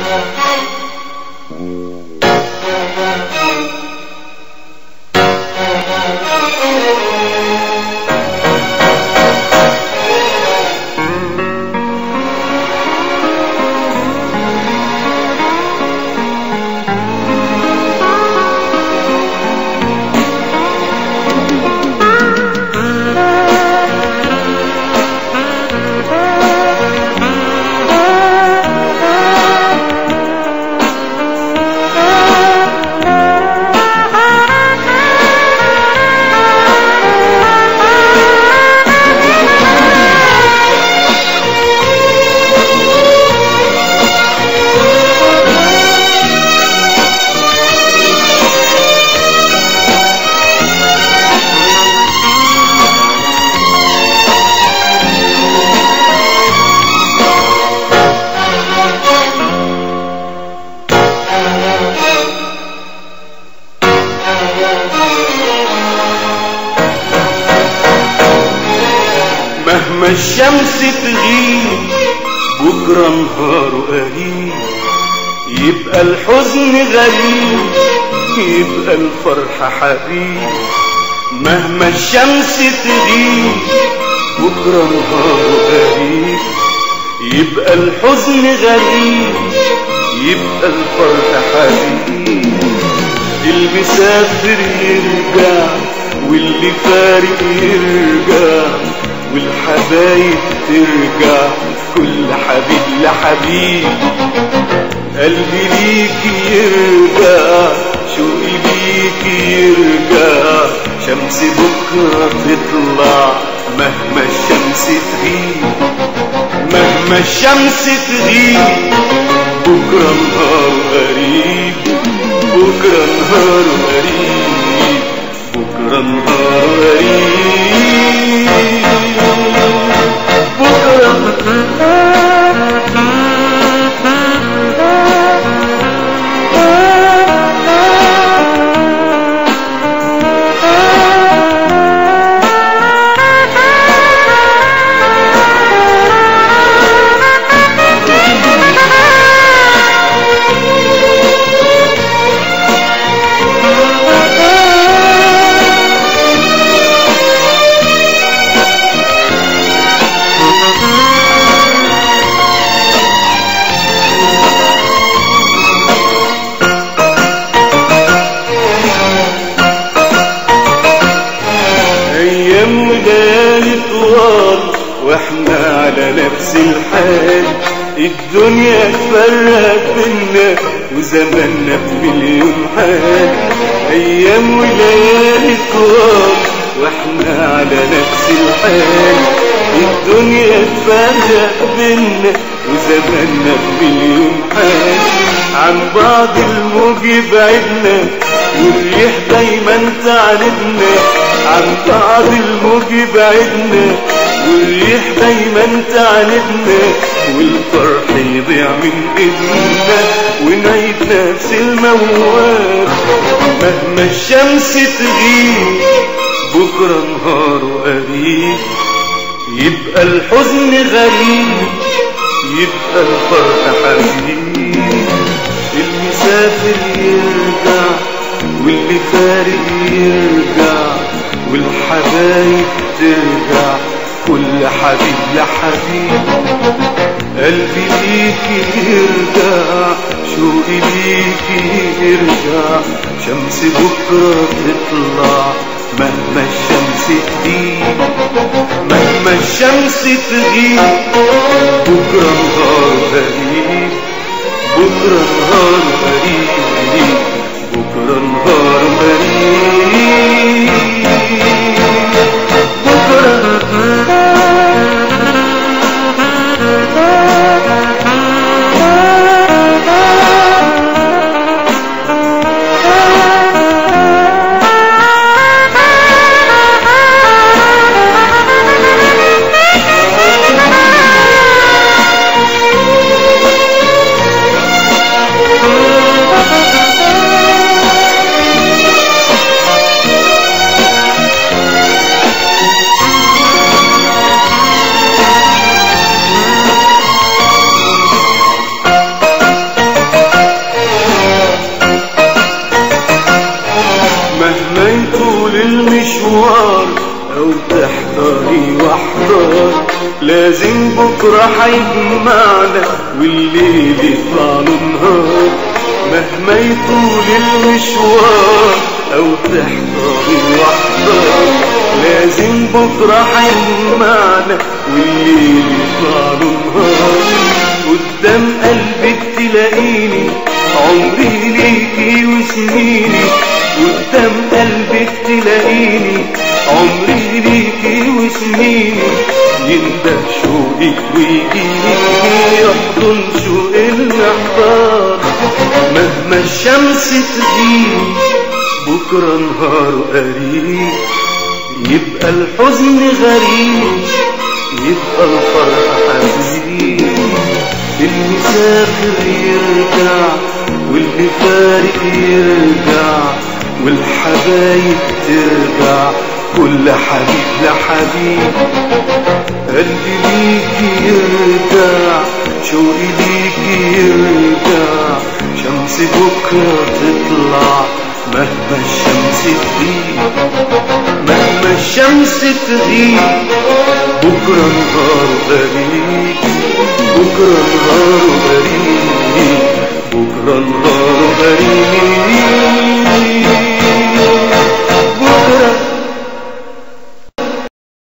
مهما الشمس تغيب بكرة نهاره قريب يبقى الحزن غريب يبقى الفرح حبيب مهما الشمس تغيب بكرة نهاره قريب يبقى الحزن غريب يبقى الفرح حبيب المسافر يرجع واللي فارق يرجع والحبايب ترجع كل حبيب لحبيب قلبي ليك يرجع شوقي ليك يرجع شمس بكرة تطلع مهما الشمس تغيب مهما الشمس تغيب بكرة نهار غريب بكرة نهار غريب بكرة نهار غريب بكرة ايام وليالي طوال واحنا على نفس الحال الدنيا تفرق بينا وزماننا في مليون حال ايام وليالي طوال واحنا على نفس الحال الدنيا تفرق بينا وزماننا في مليون حال عن بعض الموج يبعدنا والريح دايما تعاندنا عن بعض الموج يبعدنا والريح دايما تعاندنا والفرح يضيع من ايدنا ونعيد نفس الموال مهما الشمس تغيب بكرة نهاره قريب يبقى الحزن غريب يبقى الفرح حبيب المسافر يرجع واللي فارق يرجع والحبايب ترجع كل حبيب لحبيب قلبي ليكي يرجع شوقي ليكي يرجع شمس بكرة تطلع مهما الشمس تغيب مهما الشمس تغيب بكرة نهار غريب بكرة نهار غريب بكرة نهار غريب بكرة نهار لازم بكرة هيجمعنا والليل يطلع له نهار مهما يطول المشوار أو تحتار الوحدار لازم بكرة هيجمعنا والليل يطلع له نهار قدام قلبك تلاقيني عمري ليكي وسنيني قدام قلبك تلاقيني عمري ليكي وسنيني ينده شوقك ويجيني يحضن شوق المحتار مهما الشمس تغيب بكرة نهار قريب يبقى الحزن غريب يبقى الفرح حزين اللي سافر يرجع واللي فارق يرجع والحبايب ترجع كل حبيب لحبيب قلبي ليكي يرجع شوقي ليكي يرجع شمس بكرة تطلع مهما الشمس تغيب مهما الشمس تغيب بكرة نهار غريب بكرة نهار